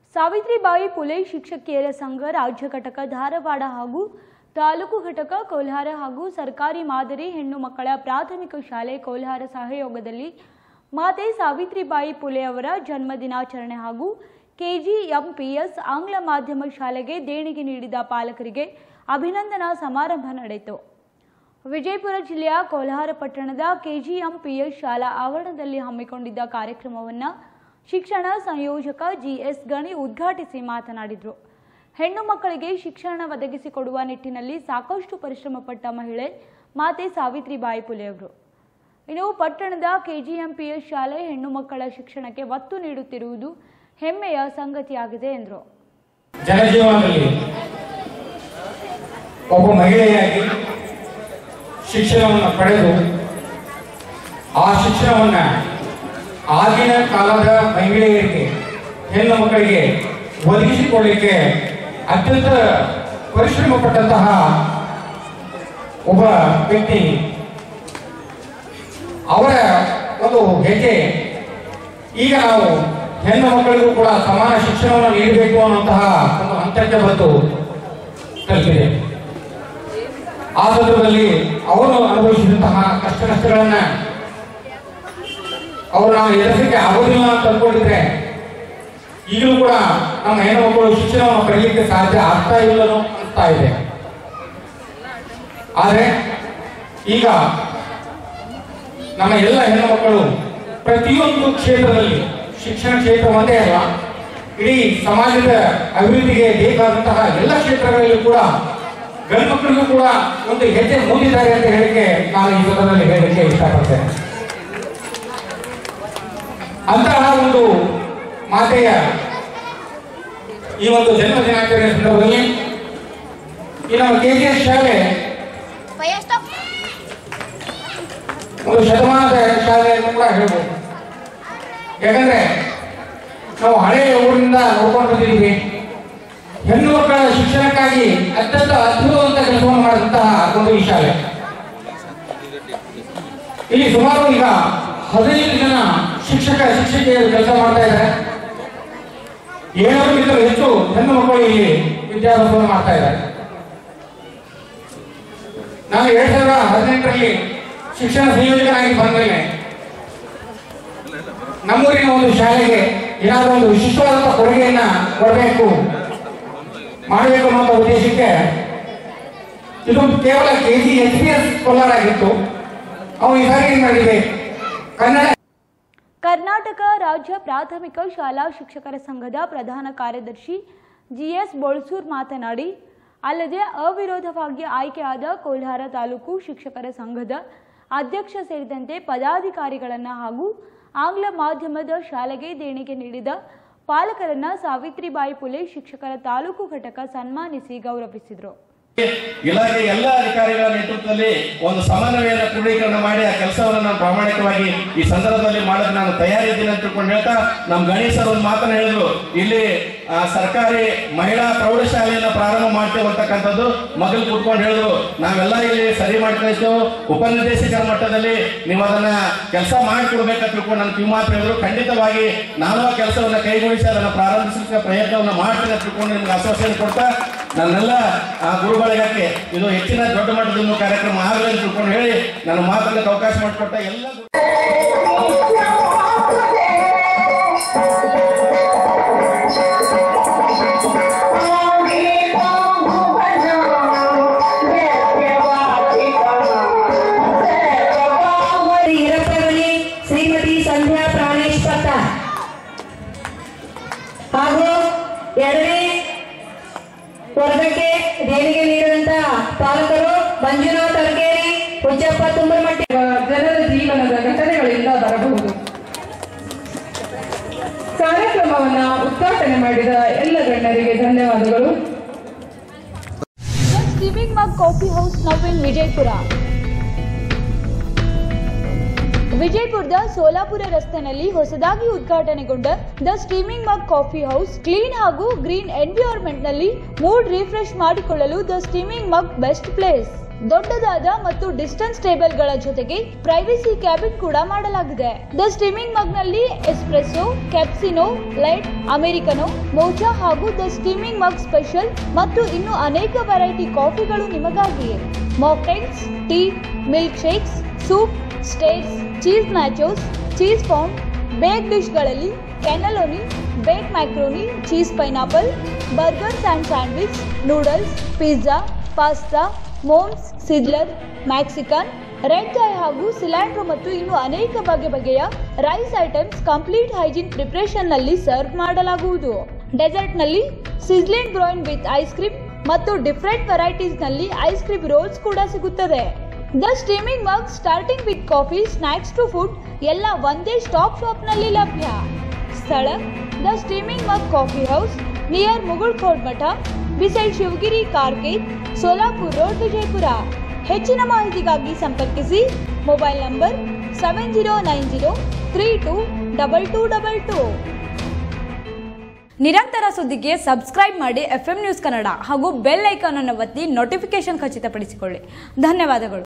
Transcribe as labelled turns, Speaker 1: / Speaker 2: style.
Speaker 1: ಸಾವಿತ್ರಿಬಾಯಿ ಪುಲೆ ಶಿಕ್ಷಕಿಯರ ಸಂಘ ರಾಜ್ಯ ಘಟಕ ಧಾರವಾಡ ಹಾಗೂ ತಾಲೂಕು ಘಟಕ ಕೋಲಾರ ಹಾಗೂ ಸರ್ಕಾರಿ ಮಾದರಿ ಹೆಣ್ಣು ಮಕ್ಕಳ ಪ್ರಾಥಮಿಕ ಶಾಲೆ ಕೋಲಾರ ಸಹಯೋಗದಲ್ಲಿ ಮಾತೆ ಸಾವಿತ್ರಿಬಾಯಿ ಪುಲೆ ಅವರ ಜನ್ಮದಿನಾಚರಣೆ ಹಾಗೂ ಕೆಜಿಎಂಪಿಎಸ್ ಆಂಗ್ಲ ಮಾಧ್ಯಮ ಶಾಲೆಗೆ ದೇಣಿಗೆ ನೀಡಿದ ಪಾಲಕರಿಗೆ ಅಭಿನಂದನಾ ಸಮಾರಂಭ ನಡೆಯಿತು ವಿಜಯಪುರ ಜಿಲ್ಲೆಯ ಕೋಲಾರ ಪಟ್ಟಣದ ಕೆಜಿಎಂಪಿಎಸ್ ಶಾಲಾ ಆವರಣದಲ್ಲಿ ಹಮ್ಮಿಕೊಂಡಿದ್ದ ಕಾರ್ಯಕ್ರಮವನ್ನು ಶಿಕ್ಷಣ ಸಂಯೋಜಕ ಜಿಎಸ್ ಗಣಿ ಉದ್ಘಾಟಿಸಿ ಮಾತನಾಡಿದರು ಹೆಣ್ಣು ಮಕ್ಕಳಿಗೆ ಶಿಕ್ಷಣ ಒದಗಿಸಿಕೊಡುವ ನಿಟ್ಟಿನಲ್ಲಿ ಸಾಕಷ್ಟು ಪರಿಶ್ರಮಪಟ್ಟ ಮಹಿಳೆ ಮಾತೆ ಸಾವಿತ್ರಿಬಾಯಿ ಪುಲೆ ಅವರು ಇನ್ನು ಪಟ್ಟಣದ ಕೆಜಿಎಂಪಿಎಸ್ ಶಾಲೆ ಹೆಣ್ಣು ಮಕ್ಕಳ ಶಿಕ್ಷಣಕ್ಕೆ ಒತ್ತು ನೀಡುತ್ತಿರುವುದು ಹೆಮ್ಮೆಯ ಸಂಗತಿಯಾಗಿದೆ ಎಂದರು
Speaker 2: ಜನಜೀವನದಲ್ಲಿ ಒಬ್ಬ ಮಹಿಳೆಯಾಗಿ ಶಿಕ್ಷಣವನ್ನು ಪಡೆದು ಆ ಶಿಕ್ಷಣವನ್ನು ಆಗಿನ ಕಾಲದ ಮಹಿಳೆಯರಿಗೆ ಹೆಣ್ಣು ಮಕ್ಕಳಿಗೆ ಒದಗಿಸಿಕೊಳ್ಳಿಕ್ಕೆ ಅತ್ಯಂತ ಪರಿಶ್ರಮ ಪಟ್ಟಂತಹ ಒಬ್ಬ ವ್ಯಕ್ತಿ ಅವರ ಒಂದು ಹೆಜ್ಜೆ ಈಗ ನಾವು ಹೆಣ್ಣು ಮಕ್ಕಳಿಗೂ ಕೂಡ ಸಮಾನ ಶಿಕ್ಷಣವನ್ನು ನೀಡಬೇಕು ಅನ್ನುವಂತಹ ಒಂದು ಹಂತಕ್ಕೆ ಬಂದು ತಲುಪಿದೆ ಆ ಸಂದರ್ಭದಲ್ಲಿ ಅವರು ಅನುಭವಿಸಿದಂತಹ ಕಷ್ಟ ನಷ್ಟಗಳನ್ನ ಅವರು ನಾವು ಎದುರಿಸಲಿಕ್ಕೆ ಆಗೋದಿಲ್ಲ ಅಂತ ಅಂದ್ಕೊಂಡಿದ್ರೆ ಈಗಲೂ ಕೂಡ ನಮ್ಮ ಹೆಣ್ಣು ಮಕ್ಕಳು ಶಿಕ್ಷಣವನ್ನು ಪಡೆಯಲಿಕ್ಕೆ ಸಾಧ್ಯ ಆಗ್ತಾ ಇಲ್ಲನೋ ಅನಿಸ್ತಾ ಇದೆ ಆದರೆ ಈಗ ನಮ್ಮ ಎಲ್ಲ ಹೆಣ್ಣು ಮಕ್ಕಳು ಪ್ರತಿಯೊಂದು ಕ್ಷೇತ್ರದಲ್ಲಿ ಶಿಕ್ಷಣ ಕ್ಷೇತ್ರ ಒಂದೇ ಅಲ್ಲ ಇಡೀ ಸಮಾಜದ ಅಭಿವೃದ್ಧಿಗೆ ಬೇಕಾದಂತಹ ಎಲ್ಲ ಕ್ಷೇತ್ರಗಳಲ್ಲಿ ಕೂಡ ಗಂಡು ಮಕ್ಕಳಿಗೂ ಕೂಡ ಒಂದು ಹೆಜ್ಜೆ ಮೂಡಿದ್ದಾರೆ ಅಂತ ಹೇಳಿಕೆ ನಾನು ಈ ಸಂದರ್ಭದಲ್ಲಿ ಹೇಳಲಿಕ್ಕೆ ಇಷ್ಟಪಡ್ತೇನೆ ಅಂತಹ ಒಂದು ಮಾತೆಯ ಈ ಒಂದು ಜನ್ಮ ದಿನಾಚರಣೆ ಸಂದರ್ಭದಲ್ಲಿ ಈ ನಮ್ಮ ಕೆ ಜಿ ಎಸ್ ಶಾಲೆ ಒಂದು ಶತಮಾನದ ಶಾಲೆ ಅಂತ ಕೂಡ ಹೇಳ್ಬೋದು ಯಾಕಂದ್ರೆ ನಾವು ಹಳೆಯ ಊರಿನಿಂದ ನೋಡ್ಕೊಂಡು ಬಂದಿದ್ದೀವಿ ಹೆಣ್ಣು ಮಕ್ಕಳ ಶಿಕ್ಷಣಕ್ಕಾಗಿ ಅತ್ಯಂತ ಅದ್ಭುತವಂತ ಕೆಲಸವನ್ನು ಮಾಡಿದಂತಹ ಒಂದು ಈ ಶಾಲೆ ಇಲ್ಲಿ ಸುಮಾರು ಈಗ ಹದಿನೈದು ಜನ ಶಿಕ್ಷಕ ಶಿಕ್ಷಕಿಯರು ಕೆಲಸ ಮಾಡ್ತಾ ಇದ್ದಾರೆ ಏಳಕ್ಕಿಂತಲೂ ಹೆಚ್ಚು ಹೆಣ್ಣು ಮಕ್ಕಳು ಇಲ್ಲಿ ವಿದ್ಯಾಭ್ಯಾಸವನ್ನು ಮಾಡ್ತಾ ಇದ್ದಾರೆ ನಾನು ಎರಡ್ ಸಾವಿರದ ಹದಿನೆಂಟರಲ್ಲಿ ಶಿಕ್ಷಣ ಸಂಯೋಜಕನಾಗಿ ಬಂದ್ಮೇಲೆ ನಮ್ಮೂರಿನ ಒಂದು ಶಾಲೆಗೆ ಏನಾದರೂ ಒಂದು ವಿಶಿಷ್ಟವಾದಂತಹ ಕೊಡುಗೆಯನ್ನ ಕೊಡಬೇಕು ಮಾಡಬೇಕು ಅನ್ನೋ ಉದ್ದೇಶಕ್ಕೆ ಇದು ಕೇವಲ K G H P S Kolar ಆಗಿತ್ತು ಅವು ಈ ಸಾರಿ ಏನ್ ಮಾಡಿದೆ ಕನ್ನಡ
Speaker 1: ಕರ್ನಾಟಕ ರಾಜ್ಯ ಪ್ರಾಥಮಿಕ ಶಾಲಾ ಶಿಕ್ಷಕರ ಸಂಘದ ಪ್ರಧಾನ ಕಾರ್ಯದರ್ಶಿ ಜಿಎಸ್ ಬೋಳ್ಸೂರ್ ಮಾತನಾಡಿ ಅಲ್ಲದೆ ಅವಿರೋಧವಾಗಿ ಆಯ್ಕೆಯಾದ ಕೋಲಾರ ತಾಲೂಕು ಶಿಕ್ಷಕರ ಸಂಘದ ಅಧ್ಯಕ್ಷ ಸೇರಿದಂತೆ ಪದಾಧಿಕಾರಿಗಳನ್ನು ಹಾಗೂ ಆಂಗ್ಲ ಮಾಧ್ಯಮದ ಶಾಲೆಗೆ ದೇಣಿಗೆ ನೀಡಿದ ಪಾಲಕರನ್ನ ಸಾವಿತ್ರಿಬಾಯಿ ಪುಲೆ ಶಿಕ್ಷಕರ ತಾಲೂಕು ಘಟಕ ಸನ್ಮಾನಿಸಿ ಗೌರವಿಸಿದರು
Speaker 3: ಇಲಾಖೆ ಎಲ್ಲ ಅಧಿಕಾರಿಗಳ ನೇತೃತ್ವದಲ್ಲಿ ಒಂದು ಸಮನ್ವಯನ ಕ್ರೋಢೀಕರಣ ಮಾಡಿ ಆ ಕೆಲಸವನ್ನು ನಾನು ಪ್ರಾಮಾಣಿಕವಾಗಿ ಈ ಸಂದರ್ಭದಲ್ಲಿ ಮಾಡಕ್ಕೆ ನಾನು ತಯಾರಿದ್ದೀನಿ ಅಂತ ತಿಳ್ಕೊಂಡು ಹೇಳ್ತಾ ನಮ್ಮ ಗಣೇಶರು ಒಂದು ಮಾತನ್ನ ಹೇಳಿದ್ರು ಇಲ್ಲಿ ಆ, ಸರ್ಕಾರಿ ಮಹಿಳಾ ಪ್ರೌಢಶಾಲೆಯನ್ನ ಪ್ರಾರಂಭ ಮಾಡ್ತೇವೆ ಅಂತಕ್ಕಂಥದ್ದು ಮಗಲ್ ಕೂತ್ಕೊಂಡು ಹೇಳಿದ್ರು ನಾವೆಲ್ಲ ಇಲ್ಲಿ ಸರಿ ಮಾಡ್ಕೊಳ್ತೇವೆ ಉಪನಿರ್ದೇಶಕರ ಮಟ್ಟದಲ್ಲಿ ನೀವು ಅದನ್ನ ಕೆಲಸ ಮಾಡಿಕೊಡ್ಬೇಕಂತ ತಿಳ್ಕೊಂಡು ನನ್ನ ಕಿವಿ ಮಾತು ಹೇಳಿದ್ರು ಖಂಡಿತವಾಗಿ ನಾನು ಆ ಕೆಲಸವನ್ನ ಕೈಗೂಡಿಸಿ ಅದನ್ನ ಪ್ರಾರಂಭಿಸಲಿಕ್ಕೆ ಪ್ರಯತ್ನವನ್ನ ಮಾಡ್ತೇನೆ ಅಂತ ತಿಳ್ಕೊಂಡು ನಿಮ್ಗೆ ಆಶ್ವಾಸನೆ ಕೊಡ್ತಾ ನನ್ನೆಲ್ಲ ಆ ಗುರುಗಳಿಗಕ್ಕೆ ಇದು ಹೆಚ್ಚಿನ ದೊಡ್ಡ ಮಟ್ಟದ ಒಂದು ಕಾರ್ಯಕ್ರಮ ಆಗಲಿ ಅಂತ ತಿಳ್ಕೊಂಡು ಹೇಳಿ ನನ್ನ ಮಾತಕ್ಕೆ ಅವಕಾಶ ಮಾಡಿಕೊಟ್ಟ ಎಲ್ಲ ಗುರು-
Speaker 4: ಹಿರಪ್ಪಗಣಿ ಶ್ರೀಮತಿ ಸಂಧ್ಯಾ ಪ್ರಾಣೇಶ್ ಪತ್ತ ಹಾಗೂ ಎರಡನೇ ವರ್ಗಕ್ಕೆ ದೇಣಿಗೆ ನೀಡಿದಂತ ಪಾಲಕರು ಮಂಜುನಾಥ್ ಅರ್ಗೇರಿ ಹುಚ್ಚಪ್ಪ ತುಂಬಮಟ್ಟಿ
Speaker 5: ಜನರ ಜೀವನದ ಘಟನೆಗಳಿಂದ ಬರಬಹುದು ಕಾರ್ಯಕ್ರಮವನ್ನ ಉದ್ಘಾಟನೆ ಮಾಡಿದ ಎಲ್ಲ ಗಣ್ಯರಿಗೆ ಧನ್ಯವಾದಗಳು
Speaker 1: the steaming mug coffee house now in Vijayapura ವಿಜಯಪುರದ ಸೋಲಾಪುರ ರಸ್ತೆನಲ್ಲಿ ಹೊಸದಾಗಿ ಉದ್ಘಾಟನೆಗೊಂಡ the steaming mug coffee house clean ಹಾಗೂ ಗ್ರೀನ್ ಎನ್ವಿರಾನ್ಮೆಂಟ್ ನಲ್ಲಿ ಮೂಡ್ ರಿಫ್ರೆಶ್ ಮಾಡಿಕೊಳ್ಳಲು the steaming mug best place ದೊಡ್ಡದಾದ ಮತ್ತು ಡಿಸ್ಟೆನ್ಸ್ ಟೇಬಲ್ಗಳ ಜೊತೆಗೆ ಪ್ರೈವಸಿ ಕ್ಯಾಬಿನ್ ಕೂಡ ಮಾಡಲಾಗಿದೆ ದ ಸ್ಟೀಮಿಂಗ್ ಮಗ್ನಲ್ಲಿ espresso cappuccino light americano mocha ಹಾಗೂ ದ ಸ್ಟೀಮಿಂಗ್ ಮಗ್ ಸ್ಪೆಷಲ್ ಮತ್ತು ಇನ್ನು ಅನೇಕ ವೆರೈಟಿ ಕಾಫಿಗಳು ನಿಮಗಾಗಿಯೇ mocktails tea milk shakes soup states cheese nachos cheese farm bake ಡಿಶ್ಗಳಲ್ಲಿ cannelloni bake macaroni cheese pineapple burgers and sandwich noodles pizza pasta momos sizzler Mexican red chai ಹಾಗೂ cilantro ಮತ್ತು ಇನ್ನು ಅನೇಕ ಬಗೆ ಬಗೆಯ ರೈಸ್ ಐಟಮ್ಸ್ ಕಂಪ್ಲೀಟ್ ಹೈಜೀನ್ ಪ್ರಿಪರೇಷನ್ನಲ್ಲಿ serve ಮಾಡಲಾಗುವುದು ಡೆಸರ್ಟ್ನಲ್ಲಿ sizzling brownie with ice cream ಮತ್ತು ಡಿಫ್ರೆಂಟ್ ವೆರೈಟೀಸ್ನಲ್ಲಿ ಐಸ್ ಕ್ರೀಮ್ ರೋಲ್ಸ್ ಕೂಡ ಸಿಗುತ್ತದೆ the steaming mug starting with coffee snacks to food ಎಲ್ಲ ಒಂದೇ ಸ್ಟಾಪ್ ಶಾಪ್ನಲ್ಲಿ ಲಭ್ಯ ಸ್ಥಳ the steaming mug coffee house near Mugulkhod Math beside Shivagiri ಕಾರ್ಕೇತ್ ಸೋಲಾಪುರ್ ರೋಡ್ ವಿಜಯಪುರ ಹೆಚ್ಚಿನ ಮಾಹಿತಿಗಾಗಿ ಸಂಪರ್ಕಿಸಿ mobile number seven zero nine zero three two double two double two
Speaker 6: ನಿರಂತರ ಸುದ್ದಿಗೆ ಸಬ್ಸ್ಕ್ರೈಬ್ ಮಾಡಿ ಎಫ್ ನ್ಯೂಸ್ ಕನ್ನಡ ಹಾಗೂ ಬೆಲ್ ಐಕಾನ್ ಅನ್ನು ಒತ್ತಿ ನೋಟಿಫಿಕೇಶನ್ ಖಚಿತಪಡಿಸಿಕೊಳ್ಳಿ ಧನ್ಯವಾದಗಳು